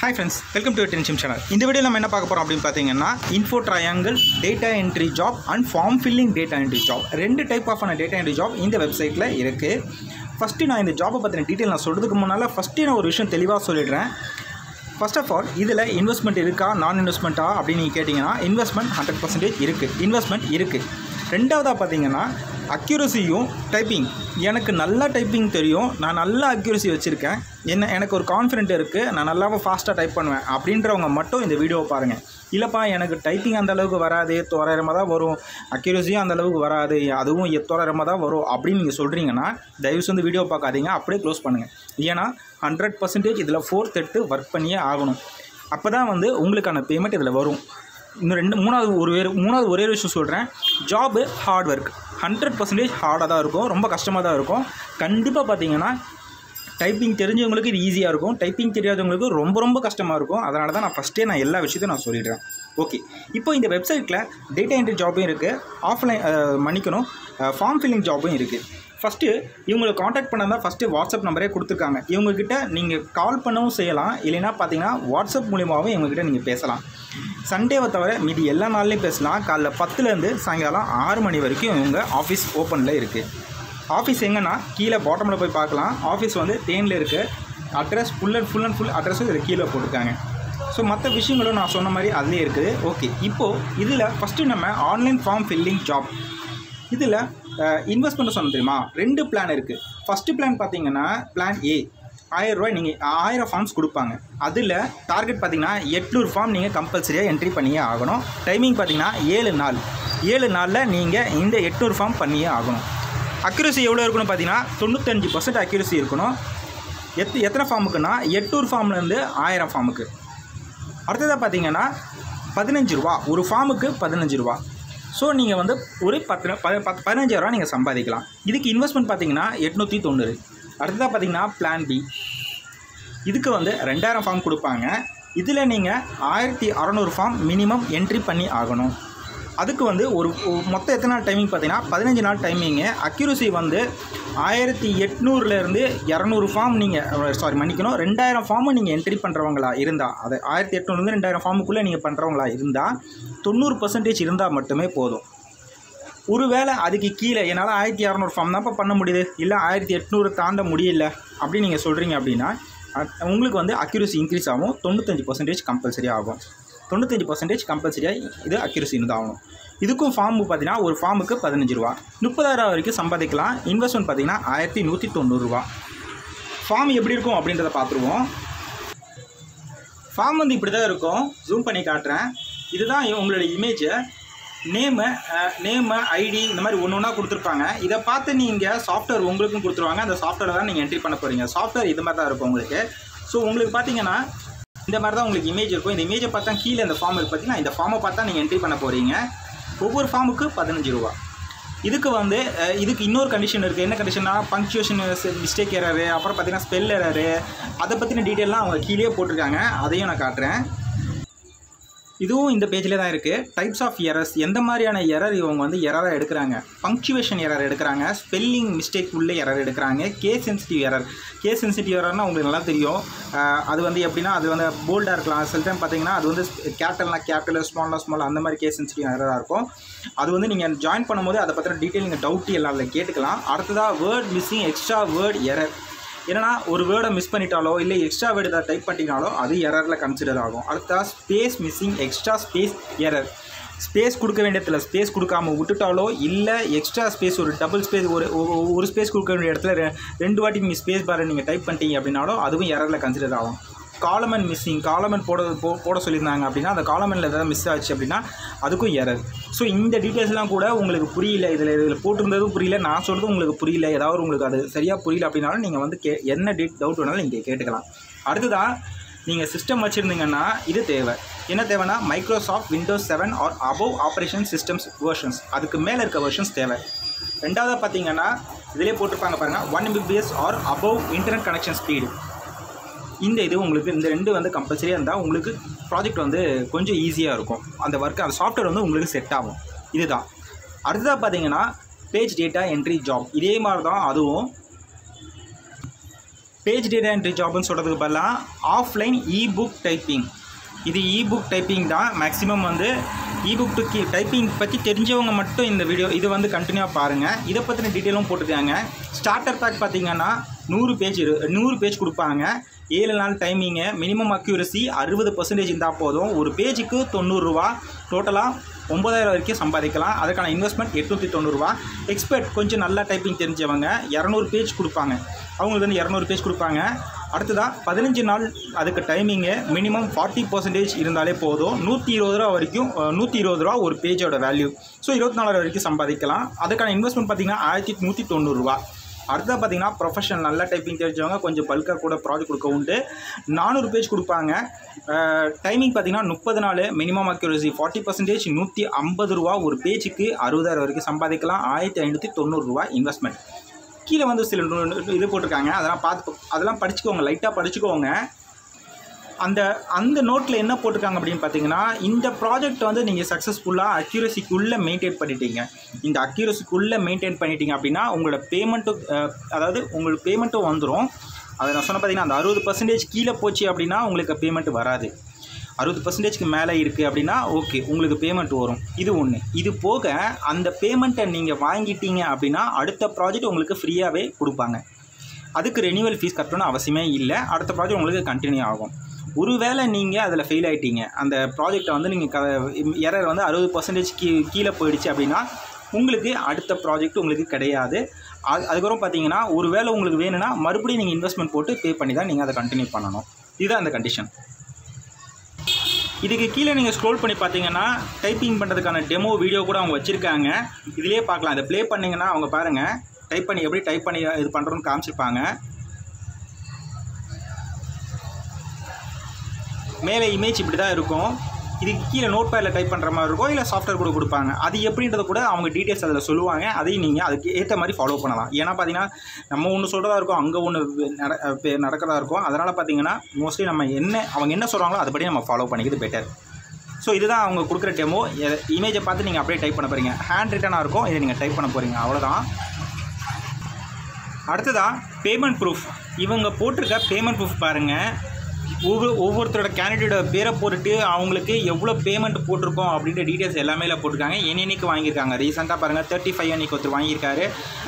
hi friends welcome to tension channel இந்த video நம்ம என்ன பார்க்க போகிறோம் அப்படின்னு பார்த்தீங்கன்னா info triangle data entry job and form filling data entry job ரெண்டு டைப் ஆஃப் ஆன டேட்டா என்ட்ரி ஜாப் இந்த வெப்சைட்டில் இருக்குது ஃபஸ்ட்டு நான் இந்த ஜாப்பை பற்றின டீட்டெயில் நான் சொல்கிறதுக்கு முன்னால் ஃபஸ்ட்டு நான் ஒரு விஷயம் தெளிவாக சொல்லிடுறேன் ஃபர்ஸ்ட் ஆஃப் ஆல் இதில் இன்வெஸ்ட்மெண்ட் இருக்கா நான் இன்வெஸ்ட்மெண்ட்டா அப்படின்னு நீங்கள் கேட்டிங்கன்னா இன்வெஸ்ட்மெண்ட் ஹண்ட்ரட் பர்சன்டேஜ் இருக்குது இன்வெஸ்ட்மெண்ட் இருக்குது ரெண்டாவதாக பார்த்தீங்கன்னா அக்யூரஸியும் டைப்பிங் எனக்கு நல்லா டைப்பிங் தெரியும் நான் நல்லா அக்யூரஸி வச்சுருக்கேன் என்ன எனக்கு ஒரு கான்ஃபிடென்ட் இருக்குது நான் நல்லாவே ஃபாஸ்ட்டாக டைப் பண்ணுவேன் அப்படின்றவங்க மட்டும் இந்த வீடியோவை பாருங்கள் இல்லைப்பா எனக்கு டைப்பிங் அந்த அளவுக்கு வராது தோராயிரமாக தான் வரும் அக்யூரஸியும் அந்த அளவுக்கு வராது அதுவும் தோராயிரமாக தான் வரும் அப்படின்னு நீங்கள் சொல்கிறீங்கன்னா தயவு செஞ்சு வீடியோ பார்க்காதீங்க அப்படியே க்ளோஸ் பண்ணுங்கள் ஏன்னா ஹண்ட்ரட் பர்சன்டேஜ் இதில் ஃபோர்த் எடுத்து ஒர்க் பண்ணியே ஆகணும் அப்போ தான் வந்து உங்களுக்கான பேமெண்ட் இதில் வரும் இன்னும் ரெண்டு மூணாவது ஒரு வேறு மூணாவது ஒரே ஒரு விஷயம் சொல்கிறேன் job hard work hundred percentage ஹார்டாக தான் இருக்கும் ரொம்ப கஷ்டமாக தான் இருக்கும் கண்டிப்பாக பார்த்தீங்கன்னா டைப்பிங் தெரிஞ்சவங்களுக்கு இது ஈஸியாக இருக்கும் டைப்பிங் தெரியாதவங்களுக்கு ரொம்ப ரொம்ப கஷ்டமாக இருக்கும் அதனால தான் நான் ஃபஸ்ட்டே நான் எல்லா விஷயத்தையும் நான் சொல்லிடுறேன் ஓகே இப்போ இந்த வெப்சைட்டில் டேட்டா என்ட்ரி ஜாபும் இருக்குது ஆஃப்லைன் மன்னிக்கணும் ஃபார்ம் ஃபில்லிங் ஜாபும் இருக்குது ஃபஸ்ட்டு இவங்களை காண்டாக்ட் பண்ணால் தான் ஃபஸ்ட்டு வாட்ஸ்அப் நம்பரே கொடுத்துருக்காங்க இவங்கக்கிட்ட நீங்கள் கால் பண்ணவும் செய்யலாம் இல்லைன்னா பார்த்தீங்கன்னா வாட்ஸ்அப் மூலியமாகவும் இவங்ககிட்ட நீங்கள் பேசலாம் சண்டேவை தவிர மீதி எல்லா நாள்லேயும் பேசலாம் காலைல பத்துலேருந்து சாயங்காலம் ஆறு மணி வரைக்கும் இவங்க ஆஃபீஸ் ஓப்பனில் இருக்குது ஆஃபீஸ் எங்கன்னா கீழே பாட்டமில் போய் பார்க்கலாம் ஆஃபீஸ் வந்து தேனில் இருக்குது address full and full and full அட்ரஸும் இதில் கீழே போட்டிருக்காங்க ஸோ மற்ற விஷயங்களும் நான் சொன்ன மாதிரி அதுலேயே இருக்குது ஓகே இப்போது இதில் ஃபஸ்ட்டு நம்ம ஆன்லைன் ஃபார்ம் ஃபில்லிங் ஜாப் இதில் இன்வெஸ்ட்மெண்ட் சொன்ன தெரியுமா ரெண்டு பிளான் இருக்குது ஃபஸ்ட்டு பிளான் பார்த்தீங்கன்னா பிளான் ஏ ஆயிரம் ரூபாய் நீங்கள் ஆயிரம் ஃபார்ம்ஸ் கொடுப்பாங்க அதில் டார்கெட் பார்த்தீங்கன்னா எட்நூறு ஃபார்ம் நீங்கள் கம்பல்சரியாக என்ட்ரி பண்ணியே ஆகணும் டைமிங் பார்த்தீங்கன்னா ஏழு நாள் ஏழு நாளில் நீங்கள் இந்த எட்நூறு ஃபார்ம் பண்ணியே ஆகணும் அக்யூரசி எவ்வளோ இருக்கணும் பார்த்தீங்கன்னா தொண்ணூத்தஞ்சு பர்சன்ட் அக்யூரசி இருக்கணும் எத் எத்தனை ஃபார்முக்குன்னா எட்நூறு ஃபார்ம்லேருந்து ஆயிரம் ஃபார்முக்கு அடுத்ததாக பார்த்தீங்கன்னா பதினஞ்சு ரூபா ஒரு ஃபார்முக்கு பதினஞ்சு ரூபா ஸோ நீங்கள் வந்து ஒரு பத்து ப பத்து பதினஞ்சாயிரரூவா நீங்கள் சம்பாதிக்கலாம் இதுக்கு இன்வெஸ்ட்மெண்ட் பார்த்தீங்கன்னா எட்நூற்றி தொண்ணூறு அடுத்ததாக பார்த்தீங்கன்னா பிளான் பி இதுக்கு வந்து ரெண்டாயிரம் ஃபார்ம் கொடுப்பாங்க இதில் நீங்கள் ஆயிரத்தி அறநூறு ஃபார்ம் மினிமம் என்ட்ரி பண்ணி ஆகணும் அதுக்கு வந்து ஒரு ஒரு- மொத்தம் எத்தனை நாள் டைமிங் பார்த்தீங்கன்னா பதினஞ்சு நாள் டைமிங்கு அக்யூரசி வந்து ஆயிரத்தி எட்நூறுலேருந்து இரநூறு ஃபார்ம் நீங்கள் சாரி மன்னிக்கணும் ரெண்டாயிரம் ஃபார்மு நீங்கள் என்ட்ரி பண்ணுறவங்களா இருந்தால் அது ஆயிரத்தி எட்நூறுலேருந்து ரெண்டாயிரம் ஃபார்முக்குள்ளே நீங்கள் பண்ணுறவங்களா இருந்தால் தொண்ணூறு பர்சன்டேஜ் இருந்தால் மட்டுமே போதும் ஒருவேளை அதுக்கு கீழே என்னால் ஆயிரத்தி இரநூறு ஃபார்ம் தான்ப்பா பண்ண முடியுது இல்லை ஆயிரத்தி எட்நூறு தாண்ட முடியல அப்படின்னு நீங்கள் சொல்கிறீங்க அப்படின்னா அ- உங்களுக்கு வந்து அக்யூரசி இன்க்ரீஸ் ஆகும் தொண்ணூத்தஞ்சு பர்சன்டேஜ் கம்பல்சரி ஆகும் தொண்ணூத்தஞ்சு பர்சன்டேஜ் கம்பல்சரியாக இது அக்யூரசி இருந்தால் ஆகணும் இதுக்கும் ஃபார்ம் பார்த்தீங்கன்னா ஒரு ஃபார்முக்கு பதினஞ்சு ரூபா முப்பதாயிரம் வரைக்கும் சம்பாதிக்கலாம் இன்வெஸ்ட்மெண்ட் பார்த்தீங்கன்னா ஆயிரத்தி நூற்றி தொண்ணூறுரூவா ஃபார்ம் எப்படி இருக்கும் அப்படின்றத பார்த்துருவோம் ஃபார்ம் வந்து இப்படி தான் இருக்கும் ஜூம் பண்ணி காட்டுறேன் இதுதான் உங்களோட இமேஜை நேமு நேமு ஐடி இந்த மாதிரி ஒன்று ஒன்றா கொடுத்துருப்பாங்க இதை பார்த்து நீங்கள் சாஃப்ட்வேர் உங்களுக்கும் கொடுத்துருவாங்க அந்த சாஃப்ட்வேர் தான் நீங்கள் என்ட்ரி பண்ண போகிறீங்க சாஃப்ட்வேர் இது மாதிரி தான் இருக்கும் உங்களுக்கு ஸோ உங்களுக்கு பார்த்தீங்கன்னா இந்த மாதிரி தான் உங்களுக்கு இமேஜ் இருக்கும் இந்த இமேஜை பார்த்தா கீழே இந்த ஃபார்ம் இருக்கு பார்த்தீங்கன்னா இந்த ஃபார்மை பார்த்தா நீங்கள் என்ட்ரி பண்ண போகிறீங்க ஒவ்வொரு ஃபார்முக்கு பதினஞ்சு ரூபா இதுக்கு வந்து அஹ், இதுக்கு இன்னொரு கண்டிஷன் இருக்குது என்ன கண்டிஷன்னா பங்க்சுவேஷன் மிஸ்டேக் எரரு அப்புறம் பார்த்தீங்கன்னா ஸ்பெல் எரரு அதை பற்றின டீட்டெயிலாம் அவங்க கீழே போட்டிருக்காங்க அதையும் நான் காட்டுறேன் இதுவும் இந்த பேஜில் தான் இருக்குது டைப்ஸ் ஆஃப் எரர்ஸ் எந்த மாதிரியான எரர் இவங்க வந்து எரராக எடுக்கிறாங்க பங்க்சுவேஷன் எரர் எடுக்கிறாங்க ஸ்பெல்லிங் மிஸ்டேக் உள்ள எரர் எடுக்கிறாங்க case sensitive error case sensitive எரர்னால் உங்களுக்கு நல்லா தெரியும் அஹ், அது வந்து எப்படின்னா அது வந்து போல்டாக இருக்கலாம் சில டைம் பார்த்தீங்கன்னா அது வந்து கேபிட்டல்னா கேபிட்டல் ஸ்மால்னா ஸ்மால் அந்த மாதிரி கே சென்சிட்டிவ் எரராக இருக்கும் அது வந்து நீங்கள் ஜாயின் பண்ணும்போது அதை பற்றின டீட்டெயில் நீங்கள் டவுட் எல்லாம் அதில் கேட்டுக்கலாம் அடுத்ததாக word missing extra word error ஏன்னா ஒரு வேர்டை மிஸ் பண்ணிட்டாலோ இல்லை எக்ஸ்ட்ரா வேர்டு ஏதாவது டைப் பண்ணிட்டாலோ அது எரரில் கன்சிடர் ஆகும் அடுத்தா space missing extra space error space கொடுக்க வேண்டியதில் ஸ்பேஸ் கொடுக்காம விட்டுட்டாலோ இல்லை எக்ஸ்ட்ரா ஸ்பேஸ் ஒரு டபுள் ஸ்பேஸ் ஒரு ஒரு- ஒரு ஸ்பேஸ் கொடுக்க வேண்டிய இடத்துல ரெ- ரெண்டு வாட்டி நீங்கள் ஸ்பேஸ் பாரை நீங்கள் டைப் பண்ணிட்டீங்க அப்படின்னாலும் அதுவும் எரரில் கன்சிடர் ஆகும் காலமன் மிஸ்ஸிங் காலமன் போட போ- போட சொல்லியிருந்தாங்க அப்படின்னா அந்த காலமனில் ஏதாவது மிஸ் ஆச்சு அப்படின்னா அதுக்கும் எரர் ஸோ இந்த டீட்டெயில்ஸ்லாம் கூட உங்களுக்கு புரியல இதில் இதில் போட்டிருந்ததும் புரியல நான் சொல்கிறதும் உங்களுக்கு புரியல ஏதாவது உங்களுக்கு அது சரியாக புரியல அப்படின்னாலும் நீங்கள் வந்து கே என்ன டீட் டவுட் வேணாலும் நீங்கள் கேட்டுக்கலாம் அடுத்ததாக நீங்கள் சிஸ்டம் வச்சுருந்தீங்கன்னா இது தேவை என்ன தேவைன்னா Microsoft Windows seven or above operation systems versions அதுக்கு மேலே இருக்க வெர்ஷன்ஸ் தேவை ரெண்டாவதாக பார்த்தீங்கன்னா இதிலே போட்டிருப்பாங்க பாருங்கள் one Mbps or above internet connection speed இந்த இது உங்களுக்கு இந்த ரெண்டு வந்து கம்பல்சரியாக இருந்தால் உங்களுக்கு ப்ராஜெக்ட் வந்து கொஞ்சம் ஈஸியாக இருக்கும் அந்த ஒர்க் அந்த சாஃப்ட்வேர் வந்து உங்களுக்கு செட் ஆகும் இதுதான் அடுத்ததாக பார்த்தீங்கன்னா பேஜ் டேட்டா என்ட்ரி ஜாப் இதே மாதிரி தான் அதுவும் பேஜ் டேட்டா என்ட்ரி ஜாப்னு சொல்கிறதுக்கு பதிலாக ஆஃப்லைன் இபுக் டைப்பிங் இது இபுக் டைப்பிங் தான் மேக்ஸிமம் வந்து இபுக் டு டைப்பிங் பற்றி தெரிஞ்சவங்க மட்டும் இந்த வீடியோ இது வந்து கண்டினியூவாக பாருங்கள் இதை பற்றின டீட்டெயிலும் போட்டிருக்காங்க ஸ்டார்டர் பேக் பார்த்தீங்கன்னா நூறு பேஜ் இரு நூறு பேஜ் கொடுப்பாங்க ஏழு நாள் டைமிங்கு மினிமம் அக்யூரசி அறுபது பர்சன்டேஜ் இருந்தால் போதும் ஒரு பேஜுக்கு தொண்ணூறுரூவா டோட்டலாக ஒம்பதாயிரம் வரைக்கும் சம்பாதிக்கலாம் அதுக்கான இன்வெஸ்ட்மெண்ட் எட்நூற்றி தொண்ணூறுரூவா எக்ஸ்பர்ட் கொஞ்சம் நல்லா டைப்பிங் தெரிஞ்சவங்க இரநூறு பேஜ் கொடுப்பாங்க அவங்களுக்கு வந்து இரநூறு பேஜ் கொடுப்பாங்க அடுத்ததாக பதினஞ்சு நாள் அதுக்கு டைமிங்கு மினிமம் ஃபார்ட்டி பர்சன்டேஜ் இருந்தாலே போதும் நூற்றி இருபது ரூபா வரைக்கும் நூற்றி இருபது ரூபா ஒரு பேஜோட வேல்யூ ஸோ இருபத்தி நாலாயிரம் வரைக்கும் சம்பாதிக்கலாம் அதுக்கான இன்வெஸ்ட்மெண்ட் பார்த்தீங்கன்னா ஆயிரத்தி நூற்றி தொண்ணூறுரூவா அடுத்தது பார்த்தீங்கன்னா ப்ரொஃபஷனல் நல்ல டைப்பிங் தெரிஞ்சவங்க கொஞ்சம் பல்காக கூட ப்ராஜெக்ட் கொடுக்க உண்டு நானூறு பேஜ் கொடுப்பாங்க டைமிங் பார்த்தீங்கன்னா முப்பது நாள் மினிமம் அக்யூரசி ஃபார்ட்டி பர்சன்டேஜ் நூற்றி ஐம்பது ரூபா ஒரு பேஜுக்கு அறுபதாயிரம் வரைக்கும் சம்பாதிக்கலாம் ஆயிரத்தி ஐநூற்றி தொண்ணூறுரூவா இன்வெஸ்ட்மெண்ட் கீழே வந்து சில நு- நு- இது போட்டிருக்காங்க அதெல்லாம் பார்த்து அதெல்லாம் படிச்சுக்கோங்க லைட்டாக படிச்சுக்கோங்க அந்த அந்த நோட்டில் என்ன போட்டிருக்காங்க அப்படின்னு பார்த்தீங்கன்னா இந்த ப்ராஜெக்ட் வந்து நீங்கள் சக்ஸஸ்ஃபுல்லாக அக்யூரசிக்குள்ளே மெயின்டைன் பண்ணிட்டீங்க இந்த அக்யூரசிக்குள்ளே மெயின்டைன் பண்ணிட்டீங்க அப்படின்னா உங்களோட பேமெண்ட்டும் அதாவது உங்களுக்கு பேமெண்ட்டும் வந்துடும் அதை நான் சொன்ன பார்த்தீங்கன்னா அந்த அறுபது பர்சன்டேஜ் கீழே போச்சு அப்படின்னா உங்களுக்கு பேமெண்ட் வராது அறுபது பர்சன்டேஜ்க்கு மேலே இருக்குது அப்படின்னா ஓகே உங்களுக்கு பேமெண்ட் வரும் இது ஒன்று இது போக அந்த பேமெண்ட்டை நீங்கள் வாங்கிட்டீங்க அப்படின்னா அடுத்த ப்ராஜெக்ட் உங்களுக்கு ஃப்ரீயாகவே கொடுப்பாங்க அதுக்கு ரெனியூவல் ஃபீஸ் கட்டணும்னு அவசியமே இல்லை அடுத்த ப்ராஜெக்ட் உங்களுக்கு கண்டினியூ ஆகும் ஒருவேளை நீங்கள் அதில் ஃபெயில் ஆயிட்டீங்க அந்த ப்ராஜெக்டை வந்து நீங்கள் க எரர் வந்து அறுபது பர்சன்டேஜ் கீ கீழே போயிடுச்சு அப்படின்னா உங்களுக்கு அடுத்த ப்ராஜெக்ட் உங்களுக்கு கிடையாது அது அதுக்கப்புறம் பார்த்தீங்கன்னா ஒருவேளை உங்களுக்கு வேணும்னா மறுபடியும் நீங்கள் இன்வெஸ்ட்மெண்ட் போட்டு பே பண்ணி தான் நீங்கள் அதை கண்டினியூ பண்ணணும் இதுதான் அந்த கண்டிஷன் இதுக்கு கீழே நீங்கள் ஸ்க்ரோல் பண்ணி பார்த்தீங்கன்னா டைப்பிங் பண்ணுறதுக்கான டெமோ வீடியோ கூட அவங்க வச்சுருக்காங்க இதுலேயே பார்க்கலாம் இதை ப்ளே பண்ணிங்கன்னா அவங்க பாருங்கள் டைப் பண்ணி எப்படி டைப் பண்ணி இது பண்ணுறோன்னு காமிச்சிருப்பாங்க மேலே இமேஜ் இப்படி தான் இருக்கும் இதுக்கு கீழே நோட் பேடில் டைப் பண்ணுற மாதிரி இருக்கும் இல்லை சாஃப்ட்வேர் கூட கொடுப்பாங்க அது எப்படின்றத கூட அவங்க டீட்டெயில்ஸ் அதில் சொல்லுவாங்க அதையும் நீங்கள் அதுக்கு ஏற்ற மாதிரி ஃபாலோ பண்ணலாம் ஏன்னா பார்த்தீங்கன்னா நம்ம ஒன்று சொல்கிறதா இருக்கும் அங்கே ஒன்று நட பே- நடக்கிறதா இருக்கும் அதனால் பார்த்தீங்கன்னா மோஸ்ட்லி நம்ம என்ன அவங்க என்ன சொல்கிறாங்களோ அதுபடி நம்ம ஃபாலோ பண்ணிக்கிறது பெட்டர் ஸோ இதுதான் அவங்க கொடுக்குற டெமோ இமேஜை பார்த்து நீங்கள் அப்படியே டைப் பண்ண போகிறீங்க ஹேண்ட் ரிட்டனாக இருக்கும் இதை நீங்கள் டைப் பண்ண போகிறீங்க அவ்வளோதான் அடுத்ததா பேமெண்ட் ப்ரூஃப் இவங்க போட்டிருக்க பேமெண்ட் ப்ரூஃப் பாருங்கள் ஒவ்வொரு ஒவ்வொருத்தரோட கேண்டிடேட்டோட பேரை போட்டுட்டு அவங்களுக்கு எவ்வளோ பேமெண்ட் போட்டிருக்கோம் அப்படின்ற டீட்டெயில்ஸ் எல்லாமே இதில் போட்டிருக்காங்க என்னென்னைக்கு வாங்கியிருக்காங்க ரீசெண்டாக பாருங்கள் தேர்ட்டி ஃபைவ் அன்னைக்கு ஒருத்தர் வாங்கியிருக்காரு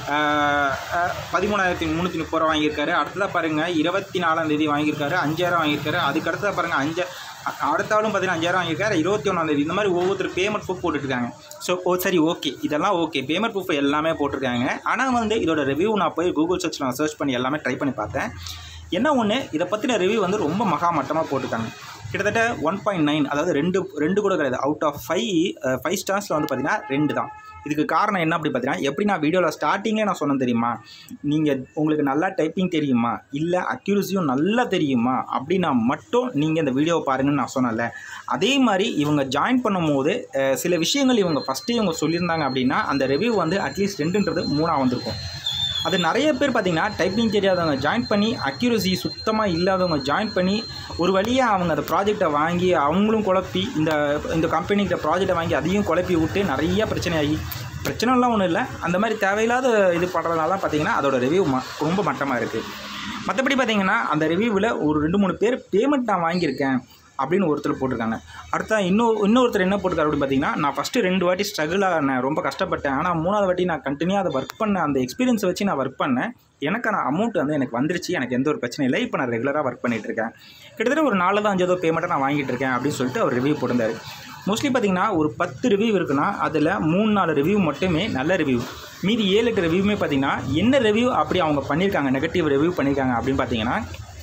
பதிமூணாயிரத்தி முந்நூற்றி முப்பது ரூபா வாங்கியிருக்காரு அடுத்ததாக பாருங்கள் இருபத்தி நாலாம் தேதி வாங்கியிருக்காரு அஞ்சாயிரம் வாங்கியிருக்காரு அதுக்கு அடுத்ததாக பாருங்கள் அஞ்சு அ- அடுத்தாலும் பார்த்தீங்கன்னா அஞ்சாயிரம் வாங்கியிருக்காரு இருபத்தி ஒன்றாந்தேதி இந்த மாதிரி ஒவ்வொருத்தர் பேமெண்ட் ப்ரூஃப் போட்டுருக்காங்க ஸோ ஓ சரி ஓகே இதெல்லாம் ஓகே பேமெண்ட் ப்ரூஃப் எல்லாமே போட்டிருக்காங்க ஆனால் வந்து இதோட ரிவ்யூ நான் போய் கூகுள் சர்ச்சில் நான் சர்ச் பண்ணி எல்லாமே ட்ரை பண்ணி பார்த்தேன் என்ன ஒன்று இதை பற்றின ரிவ்யூ வந்து ரொம்ப மகா மட்டமாக போட்டிருக்காங்க கிட்டத்தட்ட ஒன் பாயிண்ட் நைன் அதாவது ரெண்டு ரெண்டு கூட கிடையாது அவுட் ஆஃப் ஃபைவ் ஃபைவ் ஸ்டார்ஸில் வந்து பார்த்தீங்கன்னா ரெண்டு தான் இதுக்கு காரணம் என்ன அப்படி பார்த்தீங்கன்னா எப்படி நான் வீடியோவில் ஸ்டார்டிங்கே நான் சொன்னேன் தெரியுமா நீங்கள் உங்களுக்கு நல்லா டைப்பிங் தெரியுமா இல்லை அக்யூரஸியும் நல்லா தெரியுமா அப்படின்னா மட்டும் நீங்கள் இந்த வீடியோவை பாருங்கன்னு நான் சொன்னேன்ல அதே மாதிரி இவங்க ஜாயின் பண்ணும்போது அஹ், சில விஷயங்கள் இவங்க ஃபஸ்ட்டே இவங்க சொல்லியிருந்தாங்க அப்படின்னா அந்த ரிவ்யூ வந்து அட்லீஸ்ட் ரெண்டுன்றது மூணாக வந்திருக்கும் அது நிறைய பேர் பார்த்தீங்கன்னா டைப்பிங் தெரியாதவங்க ஜாயின் பண்ணி அக்யூரசி சுத்தமாக இல்லாதவங்க ஜாயின் பண்ணி ஒரு வழியாக அவங்க அந்த ப்ராஜெக்டை வாங்கி அவங்களும் குழப்பி இந்த இந்த கம்பெனிக்கிட்ட ப்ராஜெக்டை வாங்கி அதையும் குழப்பி விட்டு நிறைய பிரச்சனையாகி பிரச்சனைலாம் ஒன்றும் இல்லை அந்த மாதிரி தேவையில்லாத இது பண்ணுறதுனால பார்த்தீங்கன்னா அதோட ரிவ்யூ ம ரொம்ப மட்டமாக இருக்குது மற்றபடி பார்த்தீங்கன்னா அந்த ரிவ்யூவில் ஒரு ரெண்டு மூணு பேர் பேமெண்ட் நான் வாங்கியிருக்கேன் அப்படின்னு ஒருத்தர் போட்டிருக்காங்க அடுத்த இன்னொரு இன்னொருத்தர் என்ன போட்டிருக்காரு அப்படின்னு பார்த்தீங்கன்னா நான் ஃபஸ்ட்டு ரெண்டு வாட்டி ஸ்ட்ரகிள் ஆனேன் ரொம்ப கஷ்டப்பட்டேன் ஆனால் மூணாவது வாட்டி நான் கண்டினியூ அதை ஒர்க் பண்ணேன் அந்த எக்ஸ்பீரியன்ஸை வச்சு நான் ஒர்க் பண்ணேன் எனக்கான அமௌண்ட் வந்து எனக்கு வந்துருச்சு எனக்கு எந்த ஒரு பிரச்சனையும் இல்லை இப்போ நான் ரெகுலராக ஒர்க் பண்ணிட்டு இருக்கேன் கிட்டத்தட்ட ஒரு நாலு தான் அஞ்சாவது பேமெண்ட்டை நான் வாங்கிட்டு இருக்கேன் அப்படின்னு சொல்லிட்டு அவர் ரிவ்யூ போட்டிருந்தாரு மோஸ்ட்லி பார்த்தீங்கன்னா ஒரு பத்து ரிவ்யூ இருக்குன்னா அதில் மூணு நாலு ரிவ்யூ மட்டுமே நல்ல ரிவ்யூ மீதி ஏழு எட்டு ரிவ்யூமே பார்த்தீங்கன்னா என்ன ரிவ்யூ அப்படி அவங்க பண்ணியிருக்காங்க நெகட்டிவ் ரிவ்யூ பண்ணியிருக்காங்க அப்படின்னு பார்த்தீங்கன்னா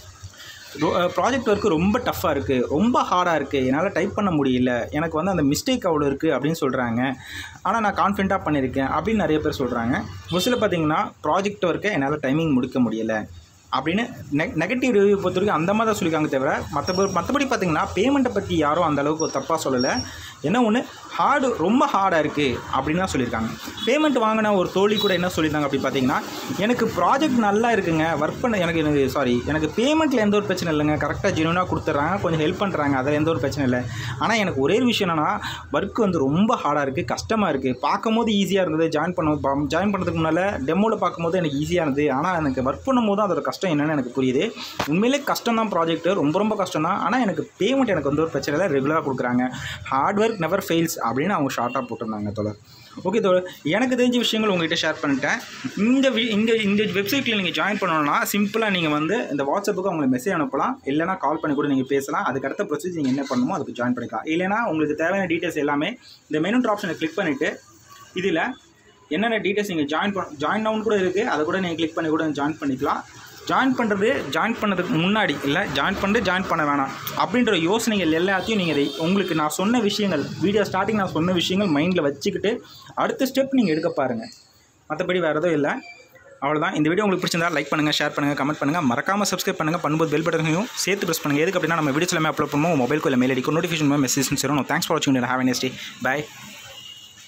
ப்ராஜெக்ட் ஒர்க்கு ரொம்ப டஃப்பாக இருக்குது ரொம்ப ஹார்டாக இருக்குது என்னால் டைப் பண்ண முடியல எனக்கு வந்து அந்த மிஸ்டேக் அவ்வளோ இருக்குது அப்படின்னு சொல்கிறாங்க ஆனால் நான் கான்ஃபிடண்ட்டாக பண்ணியிருக்கேன் அப்படின்னு நிறைய பேர் சொல்கிறாங்க ஒரு சில பார்த்தீங்கன்னா ப்ராஜெக்ட் ஒர்க்கை என்னால் டைமிங் முடிக்க முடியலை அப்படின்னு நெ நெகட்டிவ் ரிவ்யூ பொறுத்த வரைக்கும் அந்த மாதிரி தான் சொல்லியிருக்காங்க தவிர மற்ற மற்றபடி பார்த்தீங்கன்னா பேமெண்ட்டை பற்றி யாரும் அந்த அளவுக்கு தப்பாக சொல்லலை என்ன ஒன்று ஹார்டு ரொம்ப ஹார்டாக இருக்குது அப்படின்னு தான் சொல்லியிருக்காங்க பேமெண்ட் வாங்கின ஒரு தோழி கூட என்ன சொல்லியிருந்தாங்க அப்படி பார்த்தீங்கன்னா எனக்கு ப்ராஜெக்ட் நல்லா இருக்குங்க ஒர்க் பண்ண எனக்கு எனக்கு சாரி எனக்கு பேமெண்ட்டில் எந்த ஒரு பிரச்சனை இல்லைங்க கரெக்டாக ஜெனுவனாக கொடுத்துட்றாங்க கொஞ்சம் ஹெல்ப் பண்ணுறாங்க அதில் எந்த ஒரு பிரச்சனை இல்லை ஆனால் எனக்கு ஒரே ஒரு விஷயம் என்னென்னா ஒர்க் வந்து ரொம்ப ஹார்டாக இருக்குது கஷ்டமாக இருக்குது பார்க்கும் போது ஈஸியாக இருந்தது ஜாயின் பண்ண ஜாயின் பண்ணுறதுக்கு முன்னால் டெமோவில் பார்க்கும்போது எனக்கு ஈஸியாக இருந்தது ஆனால் எனக்கு ஒர்க் பண்ணும்போது தான் அதோட கஷ்டம் என்னன்னு எனக்கு புரியுது உண்மையிலே கஷ்டம் தான் ப்ராஜெக்ட் ரொம்ப ரொம்ப கஷ்டம் தான் ஆனால் எனக்கு பேமெண்ட் எனக்கு வந்து ஒரு பிரச்சனை இல்லை ரெகுலராக கொடுக்குறாங்க ஹார்ட் ஒர்க் நெவர் ஃபெயில்ஸ் அப்படின்னு அவங்க ஷார்ட்டாக போட்டிருந்தாங்க தோழர் ஓகே தோழர் எனக்கு தெரிஞ்ச விஷயங்கள் உங்ககிட்ட ஷேர் பண்ணிட்டேன் இந்த வி இந்த இந்த வெப்சைட்டில் நீங்கள் ஜாயின் பண்ணணும்னா சிம்பிளாக நீங்கள் வந்து இந்த வாட்ஸ்அப்புக்கு உங்களுக்கு மெசேஜ் அனுப்பலாம் இல்லைனா கால் பண்ணி கூட நீங்கள் பேசலாம் அதுக்கு அடுத்த ப்ரொசீஜர் நீங்கள் என்ன பண்ணணுமோ அதுக்கு ஜாயின் பண்ணிக்கலாம் இல்லைனா உங்களுக்கு தேவையான டீட்டெயில்ஸ் எல்லாமே இந்த மெனு ஆப்ஷனை கிளிக் பண்ணிவிட்டு இதில் என்னென்ன டீட்டெயில்ஸ் நீங்கள் ஜாயின் பண்ண ஜாயின் டவுன் கூட இருக்குது அதை கூட நீங்கள் கிளிக் பண்ணி கூட ஜாயின் பண்ணிக்கலாம் ஜாயின் பண்ணுறது ஜாயின் பண்ணதுக்கு முன்னாடி இல்லை ஜாயின் பண்ணிட்டு ஜாயின் பண்ண வேணாம் அப்படின்ற யோசனைகள் எல்லாத்தையும் நீங்கள் இதை உங்களுக்கு நான் சொன்ன விஷயங்கள் வீடியோ ஸ்டார்டிங் நான் சொன்ன விஷயங்கள் மைண்டில் வச்சுக்கிட்டு அடுத்த ஸ்டெப் நீங்கள் எடுக்க பாருங்கள் மற்றபடி வேறு எதுவும் இல்லை அவ்வளோதான் இந்த வீடியோ உங்களுக்கு பிடிச்சிருந்தா லைக் பண்ணுங்கள் ஷேர் பண்ணுங்கள் கமெண்ட் பண்ணுங்கள் மறக்காமல் சப்ஸ்கிரைப் பண்ணுங்கள் பண்ணும்போது பெல் பட்டனையும் சேர்த்து ப்ரெஸ் பண்ணுங்கள் எதுக்கு அப்படின்னா நம்ம வீடியோஸ் எல்லாமே அப்லோட் பண்ணுவோம் மொபைல் இல்லை மெயில் அடிக்கும் நோட்டிஃபிகேஷன் மெசேஜ் சேரும் தேங்க்ஸ் ஃபார் வாட்சிங் ஹேவ் நெஸ்ட் டே பை